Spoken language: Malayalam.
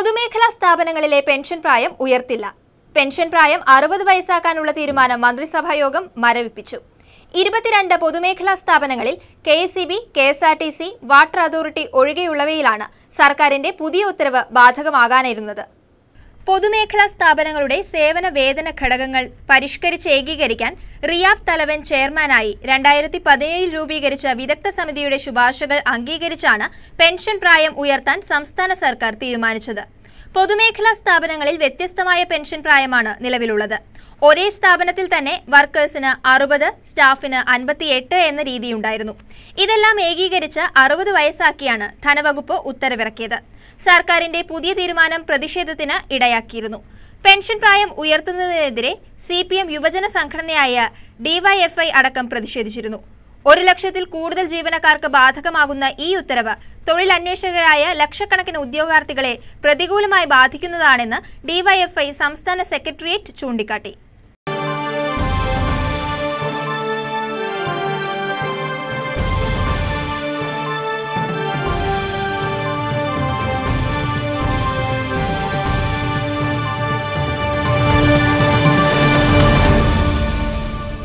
പൊതുമേഖലാ സ്ഥാപനങ്ങളിലെ പെൻഷൻ പ്രായം ഉയർത്തില്ല പെൻഷൻ പ്രായം അറുപത് വയസ്സാക്കാനുള്ള തീരുമാനം മന്ത്രിസഭാ യോഗം മരവിപ്പിച്ചു ഇരുപത്തിരണ്ട് പൊതുമേഖലാ സ്ഥാപനങ്ങളിൽ K S C B K S R T C water authority ഒഴികെയുള്ളവയിലാണ് സർക്കാരിന്റെ പുതിയ ഉത്തരവ് ബാധകമാകാനിരുന്നത് പൊതുമേഖലാ സ്ഥാപനങ്ങളുടെ സേവന വേതന ഘടകങ്ങൾ പരിഷ്കരിച്ച് ഏകീകരിക്കാൻ റിയാബ് തലവൻ ചെയർമാനായി രണ്ടായിരത്തി പതിനേഴിൽ രൂപീകരിച്ച വിദഗ്ധ സമിതിയുടെ ശുപാർശകൾ അംഗീകരിച്ചാണ് പെൻഷൻ പ്രായം ഉയർത്താൻ സംസ്ഥാന സർക്കാർ തീരുമാനിച്ചത് പൊതുമേഖലാ സ്ഥാപനങ്ങളിൽ വ്യത്യസ്തമായ പെൻഷൻ പ്രായമാണ് നിലവിലുള്ളത് ഒരേ സ്ഥാപനത്തിൽ തന്നെ വർക്കേഴ്സിന് അറുപത് സ്റ്റാഫിന് അൻപത്തിയെട്ട് എന്ന രീതിയുണ്ടായിരുന്നു ഇതെല്ലാം ഏകീകരിച്ച് അറുപത് വയസ്സാക്കിയാണ് ധനവകുപ്പ് ഉത്തരവിറക്കിയത് സർക്കാരിന്റെ പുതിയ തീരുമാനം പ്രതിഷേധത്തിന് ഇടയാക്കിയിരുന്നു പെൻഷൻ പ്രായം ഉയർത്തുന്നതിനെതിരെ സി പി എം യുവജന സംഘടനയായ ഡിവൈഎഫ്ഐ അടക്കം പ്രതിഷേധിച്ചിരുന്നു ഒരു ലക്ഷത്തിൽ കൂടുതൽ ജീവനക്കാർക്ക് ബാധകമാകുന്ന ഈ ഉത്തരവ് തൊഴിലന്വേഷകരായ ലക്ഷക്കണക്കിന് ഉദ്യോഗാർത്ഥികളെ പ്രതികൂലമായി ബാധിക്കുന്നതാണെന്ന് ഡിവൈഎഫ്ഐ സംസ്ഥാന സെക്രട്ടേറിയറ്റ് ചൂണ്ടിക്കാട്ടി